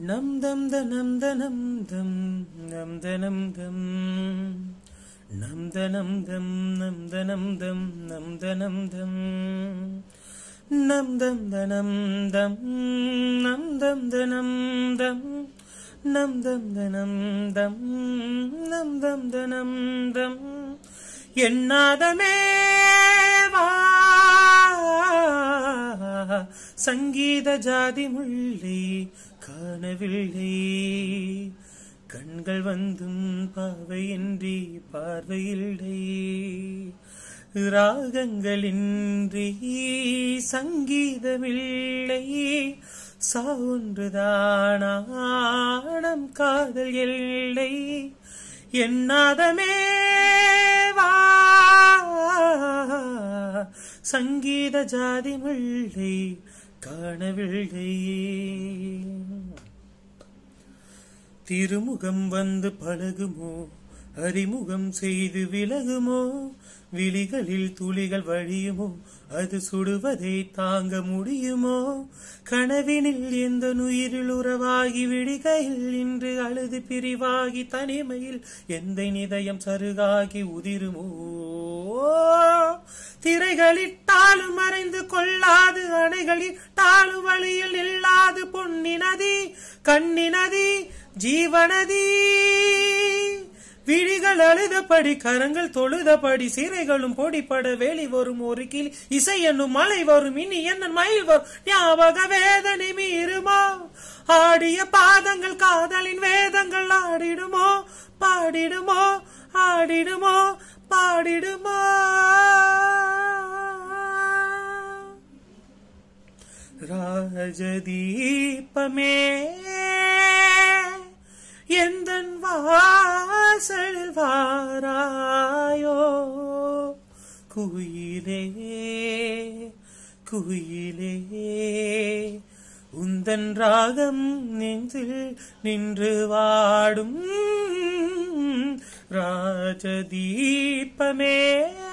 நம் தம் த நம் த நம் தம் நம் த நம் தம் நம் த நம் தம் நம் த நம் தம் நம் த நம் தம் நம் தம் த நம் தம் நம் தம் த நம் தம் நம் தம் த நம் தம் நம் தம் த நம் தம் எண்ணாதமே வா சங்கீத ஜாதி முள்ளை காணவில்லை கண்கள் வந்தும் பாவையின்றி பார்வையில்லை ராகங்களின்றி சங்கீதமில்லை சாவுன்றுதானாடம் காதல் எல்லை எண்ணாதமே வா சங்கீத ஜாதி முள்ளை காணவில்லை திருமுகம் வந்து பழகுமோ அறிமுகம் செய்து விலகுமோ விழிகளில் துளிகள் வழியுமோ அது சுடுவதை தாங்க முடியுமோ கனவினில் எந்த நுயிரில் உறவாகி விழிகையில் இன்று அழுது பிரிவாகி தனிமையில் எந்த நிதயம் சருகாகி உதிருமோ திரைகளிட்டாலும் மறைந்து கொள்ளாது அணைகளிட்டாலும் வழியில் நில்லாது பொன்னி நதி கண்ணி நதி ஜீவநதி விழிகள் அழுதபடி கரங்கள் தொழுதபடி சிறைகளும் பொடிப்பட வேலி வரும் ஒரு கிளி இசை என்னும் மலை வரும் இனி என்ன மயில் வரும் ஞாபக வேதனை மீறுமோ ஆடிய பாதங்கள் காதலின் வேதங்கள் ஆடிடுமோ பாடிடுமோ ஆடிடுமோ பாடிடுமோ ராஜதீபமே எந்தன் வாசலில் வாராயோ குயிலே குயிலே உந்தன் ராகம் நெஞ்சில் நின்று வாடும் ராஜதீபமே